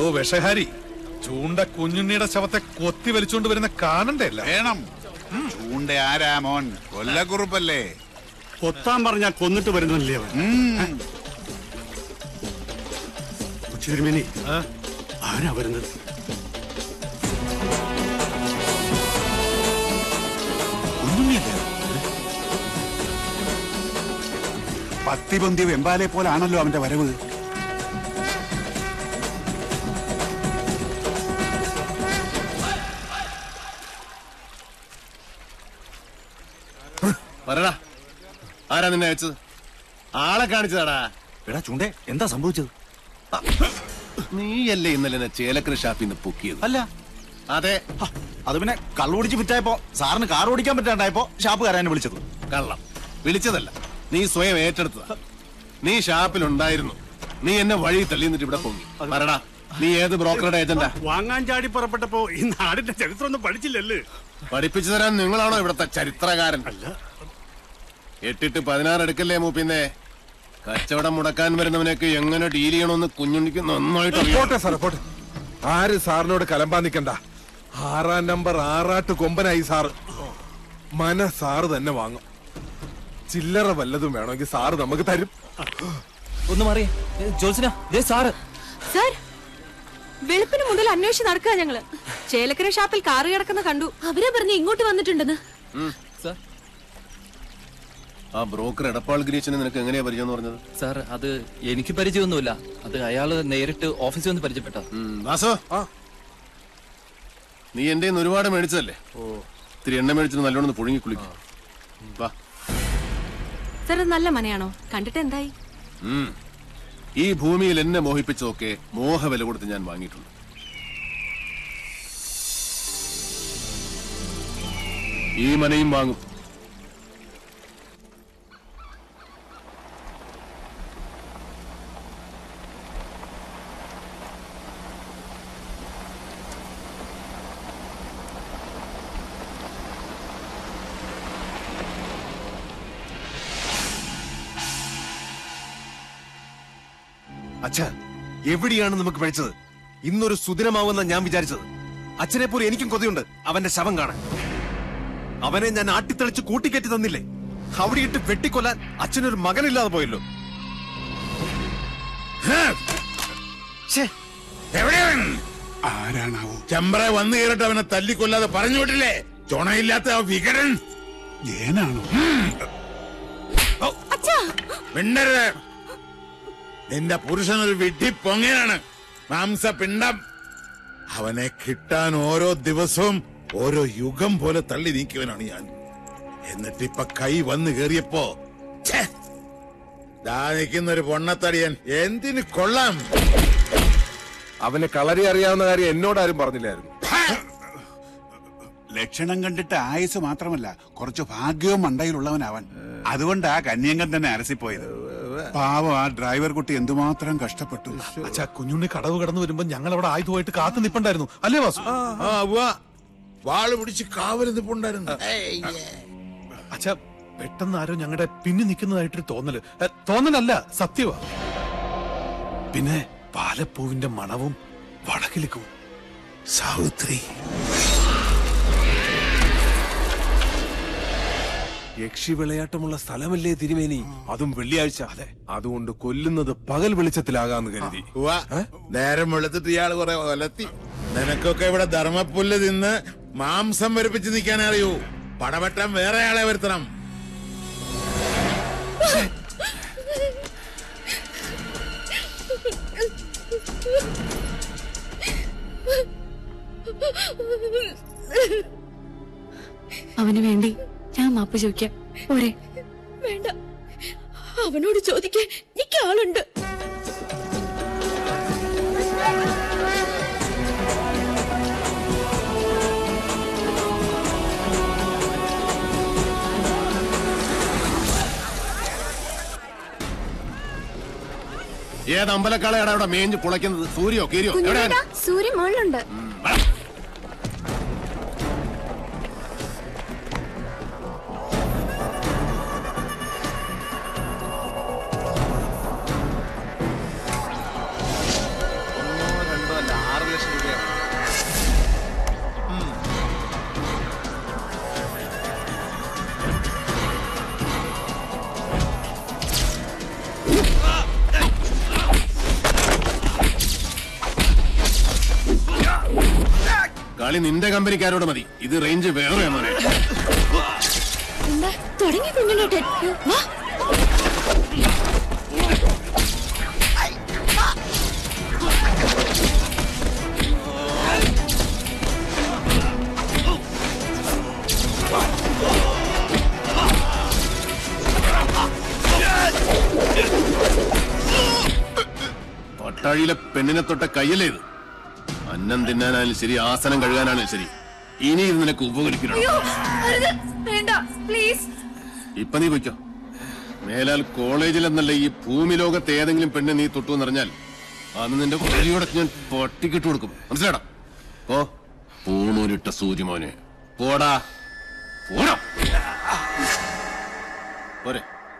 എടോ വിഷഹാരി ചൂണ്ട കുഞ്ഞുണ്ണിയുടെ ശവത്തെ കൊത്തി വലിച്ചുകൊണ്ട് വരുന്ന കാണണ്ടേ അല്ല വേണം ചൂണ്ട ആരാ മോൻ കൊല്ലക്കുറുപ്പല്ലേ കൊത്താൻ പറഞ്ഞാൽ കൊന്നിട്ട് വരുന്നില്ലേ അവൻ ഉം. ഉച്ചിതിരുമേനി ആരാ വരുന്നത് പത്തി പൊന്തിയ വെമ്പാലെ പോലാണല്ലോ അവന്റെ വരവ് പറടാ ആരാ നിന്നെ അയച്ചത് ആളെ കാണിച്ചതാടാ എടാ ചൂണ്ടേ എന്താ സംഭവിച്ചത് നീയല്ലേ ഇന്നലെ എന്നെ ചേലക്കര ഷാപ്പിൽ നിന്ന് പൊക്കിയത് അല്ല അതെ ഹ, അത് പിന്നെ കള്ളുപിടിച്ച് വിറ്റായപ്പോ സാറിന് കാർ ഓടിക്കാൻ പറ്റാണ്ടായപ്പോ ഷാപ്പുകാരനെ വിളിച്ചത് കള്ളം വിളിച്ചതല്ല നീ സ്വയം ഏറ്റെടുത്തതാ നീ ഷാപ്പിലുണ്ടായിരുന്നു നീ എന്നെ വഴി തള്ളി നിന്നിട്ട് ഇവിടെ പൊങ്ങി പറടാ നീ ഏത് ബ്രോക്കറുടെ ഏജന്റാ വാങ്ങാൻ ചാടി പുറപ്പെട്ടപ്പോ ഈ നാടിന്റെ ചരിത്രം ഒന്നും പഠിച്ചില്ലല്ലേ പഠിപ്പിച്ചു തരാൻ നിങ്ങളാണോ ഇവിടത്തെ ചരിത്രകാരൻ അല്ല എട്ടിട്ട് പതിനാറ് എടുക്കല്ലേ മൂപ്പിന്നെ കച്ചവടം മുടക്കാൻ വരുന്നവനൊക്കെ എങ്ങനെ ഡീൽ ചെയ്യണമെന്ന് കുഞ്ഞുണ്ണിക്ക് നന്നായിട്ട് അറിയാം. പോട്ടെ സാറേ പോട്ടെ ആര് സാറിനോട് കലമ്പാൻ നിക്കണ്ട ആറാം നമ്പർ ആറാട്ട് കൊമ്പനായി സാറ് മന സാറ് തന്നെ വാങ്ങും ചില്ലറ വല്ലതും വേണമെങ്കിൽ സാറ് നമുക്ക് തരും ഒന്ന് മാറിയേ ജോത്സന ദേ സാറ് സാർ വെളുപ്പിന് മുതൽ അന്വേഷിച്ച് നടക്കുക ഞങ്ങള് ചേലക്കര ഷാപ്പിൽ കാറ് കിടക്കുന്ന കണ്ടു അവരെ പറഞ്ഞ് ഇങ്ങോട്ട് വന്നിട്ടുണ്ടെന്ന് സാർ ആ ബ്രോക്കർ എടപ്പാൾ ഗിരീശനെ നിനക്ക് എങ്ങനെയാ പരിചയം എന്ന് പറഞ്ഞത് സാർ അത് എനിക്ക് പരിചയമൊന്നുമില്ല അത് അയാള് നേരിട്ട് ഓഫീസിൽ വന്ന് പരിചയപ്പെട്ട ഉം, വാസു നീ എന്റെ കയ്യിന്ന് ഒരുപാട് മേടിച്ചതല്ലേ ഓ ഇത്തിരി എണ്ണ മേടിച്ചിട്ട് നല്ലോണം ഒന്ന് പുഴുങ്ങി കുളിക്കും വാ സാർ അത് നല്ല മനയാണോ കണ്ടിട്ട് എന്തായി ഉം. ഈ ഭൂമിയിൽ എന്നെ മോഹിപ്പിച്ചതൊക്കെ മോഹവില കൊടുത്ത് ഞാൻ വാങ്ങിയിട്ടുണ്ട് ഈ മനയും വാങ്ങും അച്ഛ എവിടെയാണ് നമുക്ക് പഴിച്ചത് ഇന്നൊരു സുദിനമാവുന്ന ഞാൻ വിചാരിച്ചത് അച്ഛനെ പോലെ എനിക്കും കൊതിയുണ്ട് അവന്റെ ശവം കാണാൻ അവനെ ഞാൻ ആട്ടിത്തെളിച്ച് കൂട്ടിക്കയറ്റി തന്നില്ലേ അവിടെ ഇട്ട് വെട്ടിക്കൊല്ലാൻ അച്ഛനൊരു മകനില്ലാതെ പോയല്ലോ ഛേ, എവിടെയവൻ ആരാണാവോ ചെമ്പ്ര വന്നു കയറിട്ട് അവനെ തല്ലിക്കൊല്ലാതെ പറഞ്ഞു വിട്ടില്ലേ ചുണയില്ലാത്ത ആ വികടൻ ജയനാണോ മിണ്ടരുത് നിന്റെ പുരുഷൻ ഒരു വിഡ്ഢി പൊങ്ങനാണ് മാംസപിണ്ഡം അവനെ കിട്ടാൻ ഓരോ ദിവസവും ഓരോ യുഗം പോലെ തള്ളി നീക്കിയവനാണ് ഞാൻ എന്നിട്ടിപ്പൊ കൈ വന്നു കേറിയപ്പോ ഛേ, ദാ നിൽക്കുന്ന ഒരു പൊണ്ണത്തടിയൻ എന്തിന് കൊള്ളാം അവന് കളരി അറിയാവുന്ന കാര്യം എന്നോടാരും പറഞ്ഞില്ലായിരുന്നു ലക്ഷണം കണ്ടിട്ട് ആയുസ് മാത്രമല്ല കുറച്ച് ഭാഗ്യവും മണ്ടയിലുള്ളവനവൻ അതുകൊണ്ടാ കന്യങ്കൻ തന്നെ അരസിപ്പോയത് പാവം ആ ഡ്രൈവർ കുട്ടി എന്തുമാത്രം കഷ്ടപ്പെട്ടു അച്ഛാ കുഞ്ഞുണ്ണി കടവ് കടന്നു വരുമ്പോ ഞങ്ങൾ അവിടെ ആയുധമായിട്ട് കാത്തു നിപ്പുണ്ടായിരുന്നു അല്ലേ വാസു വാള് പിടിച്ച് കാവല് നിപ്പുണ്ടായിരുന്നു അച്ഛാ പെട്ടെന്ന് ആരോ ഞങ്ങളുടെ പിന്നി നിൽക്കുന്നതായിട്ടൊരു തോന്നല് എ, തോന്നലല്ല സത്യവാ പിന്നെ പാലപ്പൂവിന്റെ മണവും വടക്കിലിക്കും സാവിത്രി യക്ഷി വിളയാട്ടമുള്ള സ്ഥലമല്ലേ തിരുമേനി അതും വെള്ളിയാഴ്ച അതെ അതുകൊണ്ട് കൊല്ലുന്നത് പകൽ വെളിച്ചത്തിലാകാന്ന് കരുതി ഉവ്വ. നേരം വെളുത്തിട്ട് ഇയാള് കുറെ ഒലത്തി നിനക്കൊക്കെ ഇവിടെ ധർമ്മപ്പുല്ല് തിന്ന് മാംസം വരിപ്പിച്ച് നിൽക്കാൻ അറിയൂ പടവട്ടം വേറെ ആളെ വരുത്തണം അവന് വേണ്ടി ഞാൻ മാപ്പ് ചോദിക്കാം പോരെ വേണ്ട അവനോട് ചോദിക്കാൻ എനിക്ക് ആളുണ്ട് ഏത് അമ്പലക്കാളയാണ് അവിടെ മേഞ്ഞ് കുളയ്ക്കുന്നത് സൂര്യോ കീരിയോ എവിടെയാണ് സൂര്യൻ മുകളിലുണ്ട് ഒന്നോ രണ്ടോ അല്ല കളി നിന്റെ കമ്പനിക്കാരോട് മതി ഇത് റേഞ്ച് വേറെ മോനെ എന്താ തുടങ്ങി കുഞ്ഞുണ്ണേട്ടൻ വാ പട്ടാഴിയിലെ പെണ്ണിനെ തൊട്ട കയ്യല്ലേ ഇത് അന്നം തിന്നാനായാലും ശരി ആസനം കഴുകാനാണെങ്കിലും ശരി ഇനി ഇത് നിനക്ക് ഉപകരിക്കണം അരുത് വേണ്ട പ്ലീസ് ഇപ്പൊ നീ പൊയ്ക്കോ മേലാൽ കോളേജിൽ എന്നല്ല ഈ ഭൂമി ലോകത്ത് ഏതെങ്കിലും പെണ്ണ് നീ തൊട്ടു എന്നറിഞ്ഞാൽ അന്ന് നിന്റെ കൊഴിയോടെ ഞാൻ പട്ടിക്കിട്ട് കൊടുക്കും മനസ്സിലാടാ ഓ പൂണൂരിട്ട സൂര്യമോനെ പോടാ പോടാ പോരെ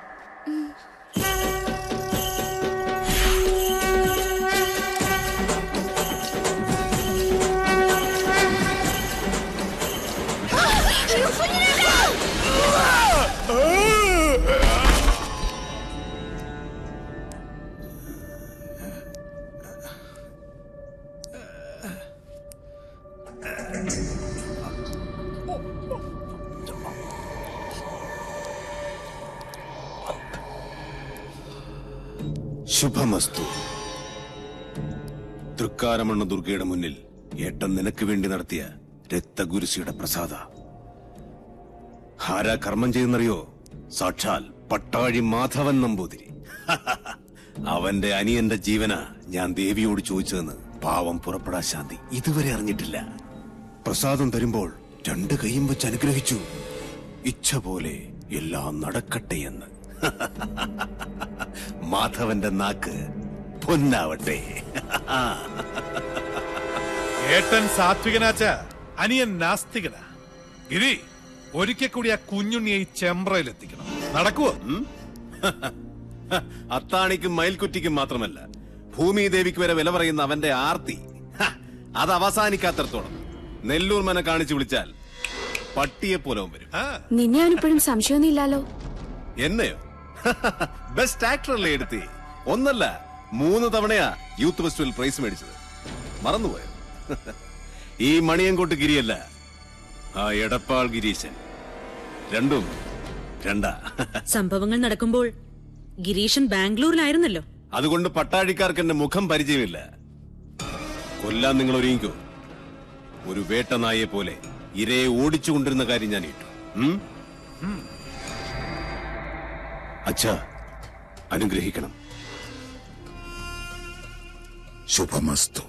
ശുഭമസ്തു തൃക്കാരമണ്ണ ദുർഗയുടെ മുന്നിൽ ഏട്ടൻ നിനക്ക് വേണ്ടി നടത്തിയ രക്തഗുരുസിയുടെ പ്രസാദ ആരാ കർമ്മം ചെയ്യുന്നറിയോ സാക്ഷാൽ പട്ടാഴി മാധവൻ നമ്പൂതിരി അവന്റെ അനിയന്റെ ജീവന ഞാൻ ദേവിയോട് ചോദിച്ചതെന്ന് പാവം പുറപ്പെടാ ശാന്തി ഇതുവരെ അറിഞ്ഞിട്ടില്ല പ്രസാദം തരുമ്പോൾ രണ്ട് കൈയും വെച്ച് അനുഗ്രഹിച്ചു ഇച്ഛ പോലെ എല്ലാം നടക്കട്ടെ എന്ന് മാധവന്റെ നാക്ക് പൊന്നാവട്ടെ ഏട്ടൻ സാത്വികനാച്ച അനിയൻ നാസ്തികനാ ഗിരി ഒരിക്കൽ കൂടി ആ കുഞ്ഞുണ്ണിയെ ഈ ചെമ്പ്രയിൽ എത്തിക്കണം നടക്കുവോ അത്താണിക്കും മയിൽക്കുറ്റിക്കും മാത്രമല്ല ഭൂമി ദേവിക്ക് വരെ വില പറയുന്ന അവന്റെ ആർത്തി ഹ, അത് അവസാനിക്കാത്തടത്തോളം നെല്ലൂർ മന കാണിച്ചു വിളിച്ചാൽ പട്ടിയെ പോലെ അവൻ വരും നിന്നെ അവനിപ്പോഴും സംശയമൊന്നും ഇല്ലാലോ എന്നെയോ ബെസ്റ്റ് ആക്ടറല്ലേ എടുത്തി ഒന്നല്ല മൂന്ന് തവണയാ യൂത്ത് ഫെസ്റ്റിവൽ പ്രൈസ് മേടിച്ചത് മറന്നുപോയോ ഈ മണിയൻകോട്ട് ഗിരിയല്ല ആ എടപ്പാൾ ഗിരീശൻ രണ്ടും രണ്ടാ സംഭവങ്ങൾ നടക്കുമ്പോൾ ഗിരീഷൻ ബാംഗ്ലൂരിലായിരുന്നല്ലോ അതുകൊണ്ട് പട്ടാഴിക്കാർക്ക് എന്റെ മുഖം പരിചയമില്ല കൊല്ലാൻ നിങ്ങൾ ഒരുങ്ങിക്കോ ഒരു വേട്ടനായെ പോലെ ഇരയെ ഓടിച്ചുകൊണ്ടിരുന്ന കാര്യം ഞാൻ ഇട്ടു ഉം? അച്ഛാ അനുഗ്രഹിക്കണം ശുഭമസ്തു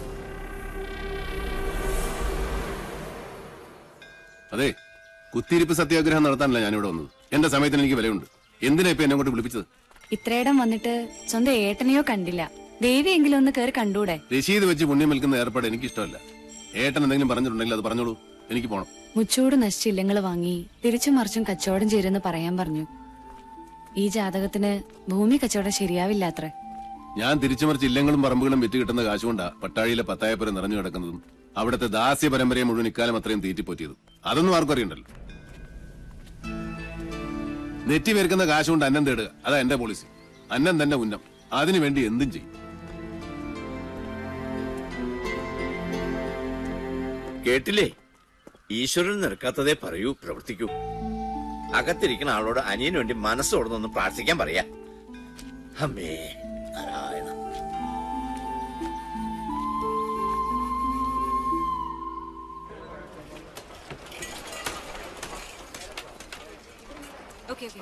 അതെ കുത്തിയിരിപ്പ് സത്യാഗ്രഹം നടത്താനല്ല ഞാനിവിടെ വന്നത് എന്റെ സമയത്തിന് എനിക്ക് വിലയുണ്ട് എന്തിനാ ഇപ്പൊ എന്നെ കൊണ്ട് വിളിപ്പിച്ചത് ഇത്രയിടം വന്നിട്ട് സ്വന്തം ഏട്ടനെയോ കണ്ടില്ല ദേവിയെങ്കിലും ഒന്ന് കയറി കണ്ടൂടെ രശീത് വെച്ച് പുണ്യം വിൽക്കുന്ന ഏർപ്പാട് എനിക്ക് ഇഷ്ടമല്ല ഏട്ടൻ എന്തെങ്കിലും പറഞ്ഞിട്ടുണ്ടെങ്കിൽ അത് പറഞ്ഞോളൂ എനിക്ക് പോണം മുച്ചൂട് നശിച്ച ഇല്ലങ്ങള് വാങ്ങി തിരിച്ചും മറിച്ചും കച്ചവടം ചെയ്തെന്ന് പറയാൻ പറഞ്ഞു ഈ ജാതകത്തിന് ഭൂമി കച്ചവടം ശരിയാവില്ലാത്രേ ഞാൻ തിരിച്ചുമറിച്ച് ഇല്ലങ്ങളും പറമ്പുകളും വിറ്റ് കിട്ടുന്ന കാശുകൊണ്ടാ പട്ടാഴിയിലെ പത്തായപ്പുരം നിറഞ്ഞു കിടക്കുന്നതും അവിടുത്തെ ദാസ്യ പരമ്പരയെ മുഴുവൻ ഇക്കാലം അത്രയും തീറ്റിപ്പോറ്റിയതും അതൊന്നും ആർക്കും അറിയണ്ടല്ലോ നെറ്റി പേർക്കുന്ന കാശ് കൊണ്ട് അന്നം തേടുക അതാ എന്റെ പോളിസി അന്നം തന്നെ ഉന്നം അതിനു വേണ്ടി എന്തും ചെയ്യും കേട്ടില്ലേ ഈശ്വരൻ നിൽക്കാത്തതേ പറയൂ പ്രവർത്തിക്കൂ അകത്തിരിക്കുന്ന ആളോട് അനിയന് വേണ്ടി മനസ്സോടൊന്നൊന്ന് പ്രാർത്ഥിക്കാൻ പറയാ അമ്മേ നാരായണ ഓക്കെ ഓക്കെ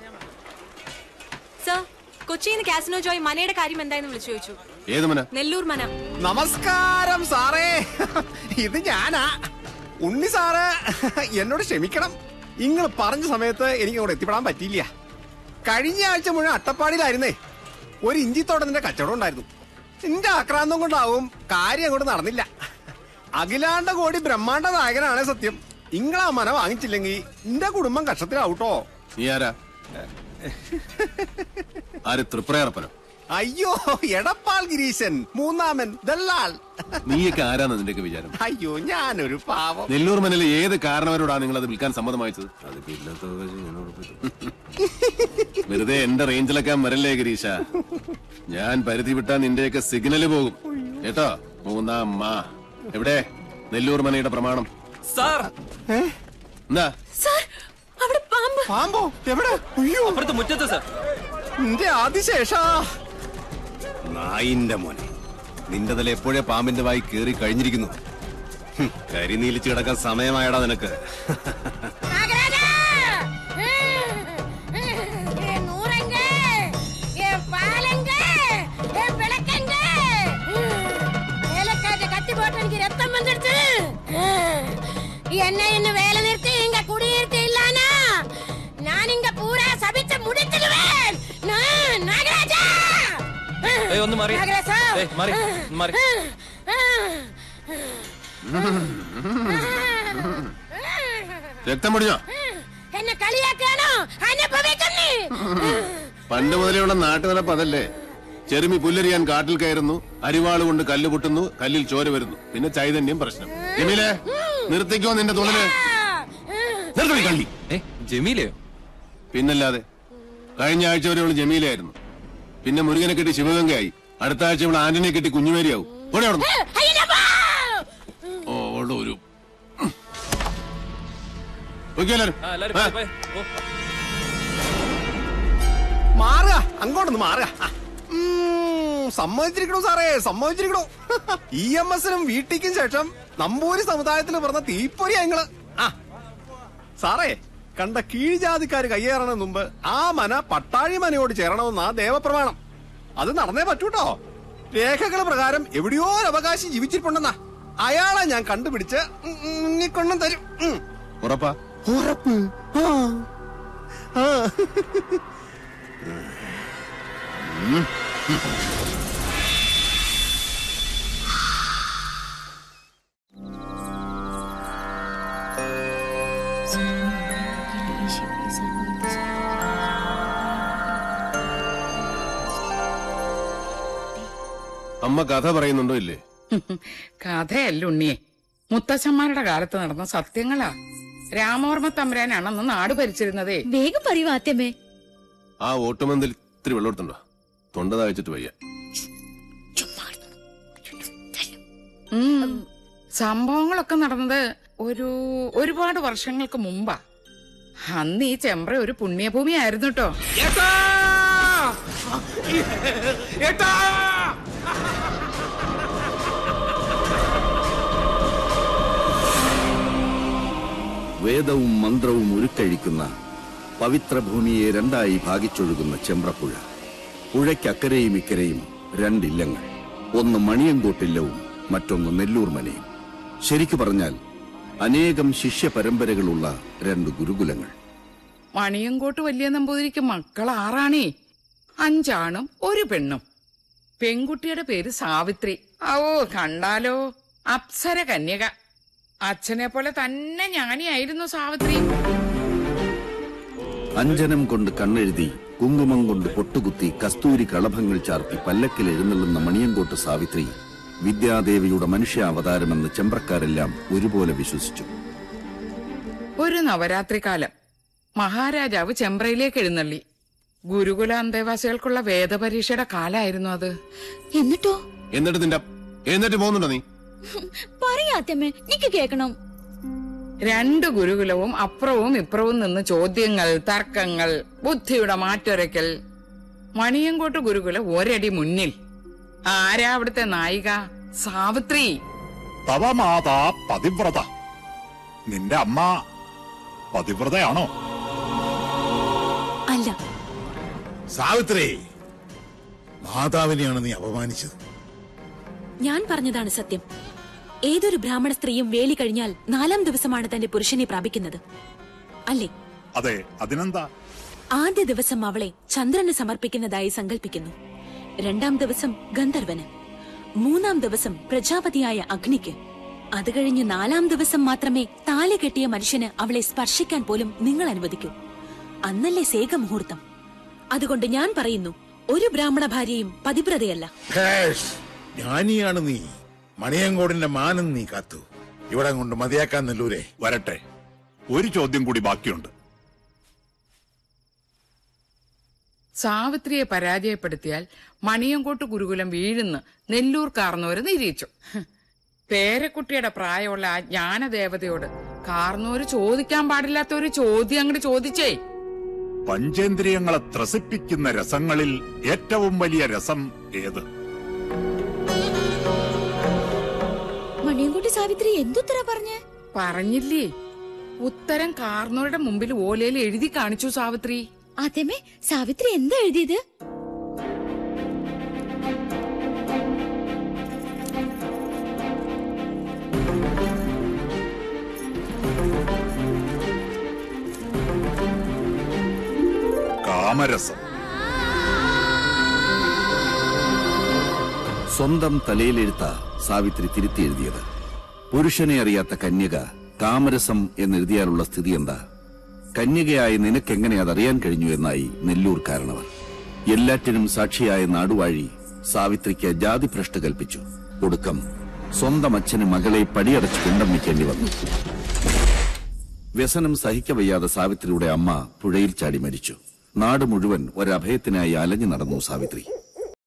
സർ കൊച്ചിയിൽ നിന്ന് കാസിനോ ജോയ് മനയുടെ കാര്യം എന്തായെന്ന് വിളിച്ചു ചോദിച്ചു ഏത് മന നെല്ലൂർ മന നമസ്കാരം സാറേ ഇത് ഞാനാ ഉണ്ണി സാറ് എന്നോട് ക്ഷമിക്കണം നിങ്ങൾ പറഞ്ഞ സമയത്ത് എനിക്ക് അങ്ങോട്ട് എത്തിപ്പെടാൻ പറ്റിയില്ല കഴിഞ്ഞ ആഴ്ച മുഴുവൻ അട്ടപ്പാടിയിലായിരുന്നേ ഒരു ഇഞ്ചിത്തോട്ടത്തിന്റെ കച്ചവടം ഉണ്ടായിരുന്നു എന്റെ ആക്രാന്തം കൊണ്ടാവും കാര്യം അങ്ങോട്ട് നടന്നില്ല അഖിലാണ്ട കോടി ബ്രഹ്മാണ്ട നായകനാണ് സത്യം ഇങ്ങളാ മന വാങ്ങിച്ചില്ലെങ്കിൽ എന്റെ കുടുംബം കഷ്ടത്തിലാവൂട്ടോ നീ ആരാ ആര് തൃപ്രയറപ്പനോ അയ്യോ എടപ്പാൾ ഗിരീശൻ മൂന്നാമൻ ദല്ലാൾ നീയൊക്കെ ആരാന്ന് നിന്റെയൊക്കെ വിചാരം അയ്യോ ഞാനൊരു പാവം നെല്ലൂർ മനയിലെ ഏത് കാരണവരോടാ നിങ്ങൾ അത് വിൽക്കാൻ സമ്മതം വാങ്ങിച്ചത് അത് വെറുതെ എന്റെ റേഞ്ചിലൊക്കെ വരല്ലേ ഗിരീഷ ഞാൻ പരിധി വിട്ടാ നിന്റെയൊക്കെ സിഗ്നല് പോകും കേട്ടോ മൂന്നാം മാ എവിടെ നെല്ലൂർ മനയുടെ പ്രമാണം സാർ എന്താ സാർ അവിടെ പാമ്പ് പാമ്പോ എവിടെ അയ്യോ അപ്പുറത്ത് മുറ്റത്ത് സാർ നിന്റെ ആദിശേഷാ നായിന്റെ മോനെ നിന്റെ തല എപ്പോഴേ പാമ്പിന്റെ വായി കേറി കഴിഞ്ഞിരിക്കുന്നു ഹും, കരിനീലിച്ച് കിടക്കാൻ സമയമായടാ നിനക്ക് எனக்கு ரத்தம் வந்துடுச்சு என்ன இன்னும் வேலை நிறுத்தி இங்க குடியிருத்து இல்லானா நான் இங்க பூரா சபிச்சு முடிச்சிடுவேன் நான் நாகராஜா ഏയ് ഒന്ന് മാറി നാഗരാജാ. ഏയ് മാറി മാറി രക്തം പിടിഞ്ഞോ എന്നെ കളിയാക്കാണോ അനുഭവിക്കുന്നേ പണ്ട് മുതലുള്ള നാട്ടുനടപ്പ് അതല്ലേ ചെറുമി പുല്ലരിയാൻ കാട്ടിൽ കയറുന്നു അരിവാള് കൊണ്ട് കല്ല് പൊട്ടുന്നു കല്ലിൽ ചോര വരുന്നു പിന്നെ ചൈതന്യം പ്രശ്നം ജമീലെ നിർത്തിക്കോ നിന്റെ തുള്ളല് നിർത്തടി കള്ളി ഏ ജമീലയോ പിന്നല്ലാതെ കഴിഞ്ഞ ആഴ്ച വരെ അവള് ജമീലയായിരുന്നു പിന്നെ മുരുകനെ കെട്ടി ശിവഗംഗയായി അടുത്ത ആഴ്ച ഇവിടെ ആന്റണിയെ കെട്ടി കുഞ്ഞുമേരിയാവും ഓടെ അവിടെ ഓ അവളുടെ ഒരു ഓക്കെ എല്ലാരും ആ എല്ലാരും പോയി, പോയി. പോ. മാറുക അങ്ങോട്ടൊന്ന് മാറുക ആ. ഉം, സമ്മതിച്ചിരിക്കണു സാറേ സമ്മതിച്ചിരിക്കണു ഇ എം എസിനും വീട്ടിക്കും ശേഷം നമ്പൂരി സമുദായത്തിൽ പറഞ്ഞ തീപ്പൊരി ഞങ്ങള് ആ സാറേ കണ്ട കീഴ്ജാതിക്കാര് കയ്യേറണ മുമ്പ് ആ മന പട്ടാഴി മനയോട് ചേരണമെന്നാ ദേവപ്രമാണം അത് നടന്നേ പറ്റൂട്ടോ രേഖകൾ പ്രകാരം എവിടെയോ ഒരു അവകാശി ജീവിച്ചിട്ടുണ്ടെന്നാ അയാളെ ഞാൻ കണ്ടുപിടിച്ച് ഉം, ഉം, ഉണ്ണിക്കൊണ്ടും തരും ഉം. ഉറപ്പാ ഉറപ്പ് ആ ആ അമ്മ കഥ പറയുന്നുണ്ടോ ഇല്ലേ കഥയല്ല ഉണ്ണിയെ മുത്തച്ഛന്മാരുടെ കാലത്ത് നടന്ന സത്യങ്ങളാ രാമവർമ്മ തമ്പുരാനാണ് അന്ന് നാട് ഭരിച്ചിരുന്നതേ വേഗം പറയൂ ആത്യമേ ആ ഓട്ടുമന്തിൽ ഇത്തിരി വെള്ളമെടുത്തുണ്ടോ തൊണ്ട താഴ്ചിട്ട് വയ്യ ഉം. സംഭവങ്ങളൊക്കെ നടന്നത് ഒരു ഒരുപാട് വർഷങ്ങൾക്ക് മുമ്പാ അന്ന് ഈ ചെമ്പ്ര ഒരു പുണ്യഭൂമി ആയിരുന്നു കേട്ടോ വേദവും മന്ത്രവും ഉരുക്കഴിക്കുന്ന പവിത്രഭൂമിയെ രണ്ടായി ഭാഗിച്ചൊഴുകുന്ന ചെമ്പ്രപ്പുഴ പുഴയ്ക്കക്കരെയും ഇക്കരെയും രണ്ടില്ലങ്ങൾ ഒന്ന് മണിയങ്കോട്ടില്ലവും മറ്റൊന്ന് നെല്ലൂർ മനയും ശരിക്കു പറഞ്ഞാൽ അനേകം ശിഷ്യ പരമ്പരകളുള്ള രണ്ട് ഗുരുകുലങ്ങൾ മണിയങ്കോട്ട് വലിയ നമ്പൂതിരിക്ക് മക്കൾ ആറാണേ അഞ്ചാണും ഒരു പെണ്ണും പെൺകുട്ടിയുടെ പേര് സാവിത്രി ഓ കണ്ടാലോ അപ്സര കന്യക അച്ഛനെ പോലെ തന്നെ ജ്ഞാനിയായിരുന്നു സാവിത്രി അഞ്ജനം കൊണ്ട് കണ്ണെഴുതി കുങ്കുമം കൊണ്ട് പൊട്ടുകുത്തി കസ്തൂരി കളഭങ്ങൾ ചാർത്തി പല്ലക്കിൽ എഴുന്നള്ളുന്ന മണിയങ്കോട്ട് സാവിത്രി വിദ്യാദേവിയുടെ മനുഷ്യാവതാരമെന്ന് ചെമ്പ്രക്കാരെല്ലാം ഒരുപോലെ വിശ്വസിച്ചു ഒരു നവരാത്രി കാലം മഹാരാജാവ് ചെമ്പ്രയിലേക്ക് എഴുന്നള്ളി ഗുരുകുല അന്തേവാസികൾക്കുള്ള വേദപരീക്ഷയുടെ കാലായിരുന്നു അത് എന്നിട്ടോ എന്നിട്ട് നിന്റെ എന്നിട്ട് പോകുന്നുണ്ടോ നീ പറയൂ ആത്യമേ എനിക്ക് കേക്കണം രണ്ട് ഗുരുകുലവും അപ്പുറവും ഇപ്പുറവും നിന്ന് ചോദ്യങ്ങൾ തർക്കങ്ങൾ ബുദ്ധിയുടെ മാറ്റൊരയ്ക്കൽ മണിയങ്കോട്ട് ഗുരുകുല ഒരടി മുന്നിൽ ആരാ അവിടുത്തെ നായിക സാവിത്രി തവ മാതാ പതിവ്രത നിന്റെ അമ്മ പതിവ്രതയാണോ അല്ല സാവിത്രി മാതാവിനെയാണ് നീ അപമാനിച്ചത് ഞാൻ പറഞ്ഞതാണ് സത്യം ഏതൊരു ബ്രാഹ്മണ സ്ത്രീയും വേലി കഴിഞ്ഞാൽ നാലാം ദിവസമാണ് തന്റെ പുരുഷനെ പ്രാപിക്കുന്നത് അല്ലേ അതെ അതിനെന്താ ആദ്യ ദിവസം അവളെ ചന്ദ്രന് സമർപ്പിക്കുന്നതായി സങ്കല്പിക്കുന്നു രണ്ടാം ദിവസം ഗന്ധർവന് മൂന്നാം ദിവസം പ്രജാപതിയായ അഗ്നിക്ക് അത് കഴിഞ്ഞ് നാലാം ദിവസം മാത്രമേ താലി കെട്ടിയ മനുഷ്യന് അവളെ സ്പർശിക്കാൻ പോലും നിങ്ങൾ അനുവദിക്കൂ അന്നല്ലേ സേക മുഹൂർത്തം അതുകൊണ്ട് ഞാൻ പറയുന്നു ഒരു ബ്രാഹ്മണ ഭാര്യയും പതിവ്രതയല്ല ഭേഷ്, ജ്ഞാനിയാണ് നീ മണിയങ്കോടിന്റെ മാനം നീ കാത്തു ഇവിടെ കൊണ്ട് മതിയാക്കാൻ നെല്ലൂരെ വരട്ടെ ഒരു ചോദ്യം കൂടി ബാക്കിയുണ്ട് സാവിത്രിയെ പരാജയപ്പെടുത്തിയാൽ മണിയങ്കോട്ട് ഗുരുകുലം വീഴുന്ന് നെല്ലൂർ കാർന്നവര് നിരീച്ചു ഹ്. പേരക്കുട്ടിയുടെ പ്രായമുള്ള ആ ജ്ഞാനദേവതയോട് കാർന്നോര് ചോദിക്കാൻ പാടില്ലാത്ത ഒരു ചോദ്യം അങ്ങോട്ട് ചോദിച്ചേ പഞ്ചേന്ദ്രിയങ്ങളെ ത്രസിപ്പിക്കുന്ന രസങ്ങളിൽ ഏറ്റവും വലിയ രസം ഏത് മണിയൻകുട്ടി സാവിത്രി എന്തുത്തര പറഞ്ഞേ പറഞ്ഞില്ലേ ഉത്തരം കാർന്നോരുടെ മുമ്പിൽ ഓലയിൽ എഴുതി കാണിച്ചു സാവിത്രി ആദ്യമേ സാവിത്രി എന്താ എഴുതിയത് കാമരസം സ്വന്തം തലയിലെഴുത്ത സാവിത്രി തിരുത്തി എഴുതിയത് പുരുഷനെ അറിയാത്ത കന്യക കാമരസം എന്നെഴുതിയാലുള്ള സ്ഥിതി എന്താ കന്യകയായ നിനക്കെങ്ങനെ അതറിയാൻ കഴിഞ്ഞു എന്നായി നെല്ലൂർ കാരണവർ എല്ലാറ്റിനും സാക്ഷിയായ നാടുവാഴി സാവിത്രിക്ക് ജാതി ഭ്രഷ്ട് കൽപ്പിച്ചു ഒടുക്കം സ്വന്തം അച്ഛന് മകളെ പടിയടച്ച് കുണ്ടം വയ്ക്കേണ്ടി വന്നു വ്യസനം സഹിക്കവയ്യാതെ സാവിത്രിയുടെ അമ്മ പുഴയിൽ ചാടി മരിച്ചു നാട് മുഴുവൻ ഒരഭയത്തിനായി അലഞ്ഞു നടന്നു സാവിത്രി